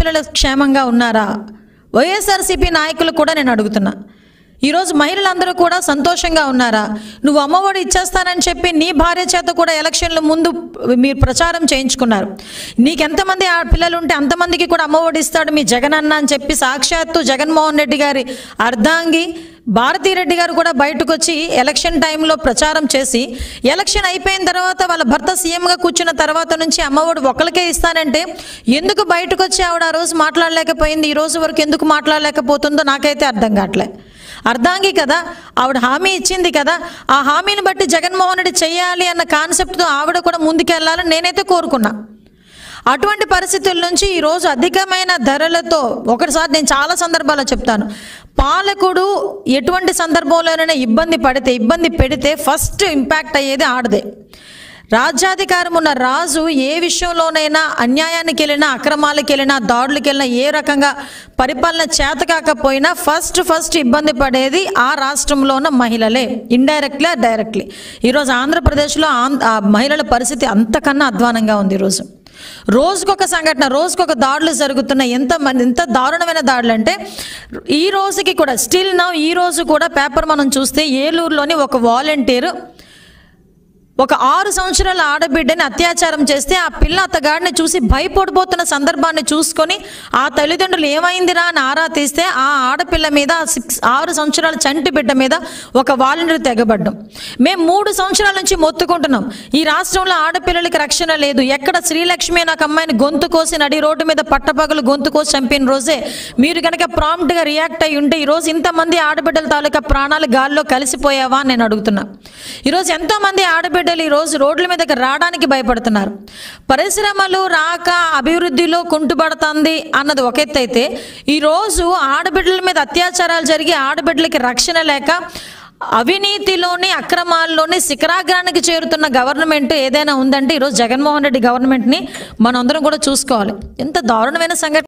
ఆడపిల్లలు క్షేమంగా ఉన్నారా వైఎస్ఆర్సీపీ నాయకులు కూడా నేను అడుగుతున్నా ఈరోజు మహిళలందరూ కూడా సంతోషంగా ఉన్నారా నువ్వు అమ్మఒడి ఇచ్చేస్తానని చెప్పి నీ భార్య చేత కూడా ఎలక్షన్ల ముందు మీరు ప్రచారం చేయించుకున్నారు నీకెంతమంది ఆ పిల్లలు ఉంటే అంతమందికి కూడా అమ్మఒడి ఇస్తాడు మీ జగన్ అన్న అని చెప్పి సాక్షాత్తు జగన్మోహన్ రెడ్డి గారి అర్ధాంగి భారతీరెడ్డి గారు కూడా బయటకు వచ్చి ఎలక్షన్ టైంలో ప్రచారం చేసి ఎలక్షన్ అయిపోయిన తర్వాత వాళ్ళ భర్త సీఎంగా కూర్చున్న తర్వాత నుంచి అమ్మఒడి ఒకరికే ఇస్తానంటే ఎందుకు బయటకు వచ్చి ఆవిడ ఆ రోజు మాట్లాడలేకపోయింది ఈ రోజు వరకు ఎందుకు మాట్లాడలేకపోతుందో నాకైతే అర్థం కావట్లే అర్ధాంగి కదా ఆవిడ హామీ ఇచ్చింది కదా ఆ హామీని బట్టి జగన్మోహన్ రెడ్డి చేయాలి అన్న కాన్సెప్ట్తో ఆవిడ కూడా ముందుకెళ్లాలని నేనైతే కోరుకున్నా అటువంటి పరిస్థితుల నుంచి ఈరోజు అధికమైన ధరలతో ఒకటిసారి నేను చాలా సందర్భాల్లో చెప్తాను పాలకుడు ఎటువంటి సందర్భంలోనైనా ఇబ్బంది పడితే ఇబ్బంది పెడితే ఫస్ట్ ఇంపాక్ట్ అయ్యేది ఆడదే రాజ్యాధికారం ఉన్న రాజు ఏ విషయంలోనైనా అన్యాయానికి వెళ్ళినా అక్రమాలకు వెళ్ళినా దాడులకు వెళ్ళినా ఏ రకంగా పరిపాలన చేత కాకపోయినా ఫస్ట్ ఫస్ట్ ఇబ్బంది పడేది ఆ రాష్ట్రంలో ఉన్న మహిళలే ఇండైరెక్ట్లీ డైరెక్ట్లీ ఈరోజు ఆంధ్రప్రదేశ్లో ఆం- ఆ మహిళల పరిస్థితి అంతకన్నా అధ్వానంగా ఉంది ఈరోజు రోజుకొక సంఘటన రోజుకొక దాడులు జరుగుతున్నాయి ఎంత మంది ఎంత దారుణమైన దాడులు అంటే ఈ రోజుకి కూడా స్టిల్ నౌ ఈ రోజు కూడా పేపర్ మనం చూస్తే ఏలూరులోని ఒక వాలంటీర్ ఒక ఆరు సంవత్సరాల ఆడబిడ్డని అత్యాచారం చేస్తే ఆ పిల్ల అత్తగాడిని చూసి భయపడిపోతున్న సందర్భాన్ని చూసుకొని ఆ తల్లిదండ్రులు ఏమైందిరా అని ఆరా తీస్తే ఆ ఆడపిల్ల మీద సిక్స్ ఆరు సంవత్సరాల చంటి బిడ్డ మీద ఒక వాలంటీర్ తెగబడ్డం మేము మూడు సంవత్సరాల నుంచి మొత్తుకుంటున్నాం ఈ రాష్ట్రంలో ఆడపిల్లలకి రక్షణ లేదు ఎక్కడ శ్రీలక్ష్మి అనే ఒక అమ్మాయిని గొంతు కోసి నడి రోడ్డు మీద పట్టపగలు గొంతు కోసి చంపిన రోజే మీరు కనుక ప్రాంప్ట్గా రియాక్ట్ అయ్యి ఉంటే ఈరోజు ఇంతమంది ఆడబిడ్డల తాలూకా ప్రాణాలు గాల్లో కలిసిపోయావా అని నేను అడుగుతున్నా ఈరోజు ఎంతోమంది ఆడబిడ్డలు ఈరోజు రోడ్ల మీదకి రావడానికి భయపడుతున్నారు పరిశ్రమలు రాక అభివృద్ధిలో కుంటుపడుతుంది అన్నది ఒక ఎత్తు అయితే ఈరోజు ఆడబిడ్డల మీద అత్యాచారాలు జరిగి ఆడబిడ్డలకి రక్షణ లేక అవినీతిలోని అక్రమాల్లోని శిఖరాగ్రానికి చేరుతున్న గవర్నమెంట్ ఏదైనా ఉందంటే ఈరోజు జగన్మోహన్ రెడ్డి గవర్నమెంట్ని మనందరం కూడా చూసుకోవాలి ఎంత దారుణమైన సంఘటన